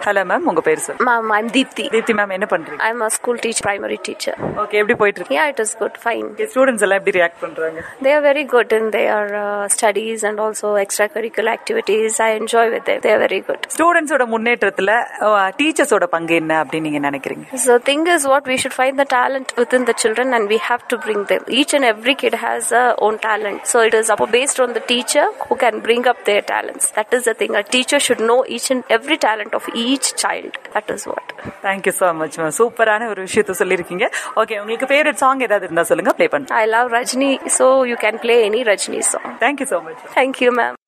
Hello ma'am உங்க பேர் sir Ma'am, I'm Deepthi. Deepti ma'am என்ன பண்றீங்க I'm a school teacher, primary teacher. Okay எப்படி போயிட்டு இருக்கு Yeah, it is good, fine. Students எல்லாம் எப்படி ரியாக்ட் பண்றாங்க They are very good in their uh, studies and also extracurricular activities. I enjoy with them. They are very good. ஸ்டூடெண்ட்ஸோட முன்னேற்றத்துல டீச்சர்ஸோட பங்கு என்ன அப்படின்னு நீங்க நினைக்கிறீங்க So the thing is what we should find the talent within the children and we have to bring them. Each and every kid has a own talent. So it is up based on the teacher who can bring up their talents. That is the thing. A teacher should know each and every talent of each child. That is what. Thank you so much ma'am சூப்பரான ஒரு விஷயத்த சொல்லியிருக்கீங்க okay உங்களுக்கு favourite song ஏதாவது இருந்தா சொல்லுங்க play பண்ணுங்க I love Rajni, so you can play any Rajni song. Thank you so much Thank you, ma'am.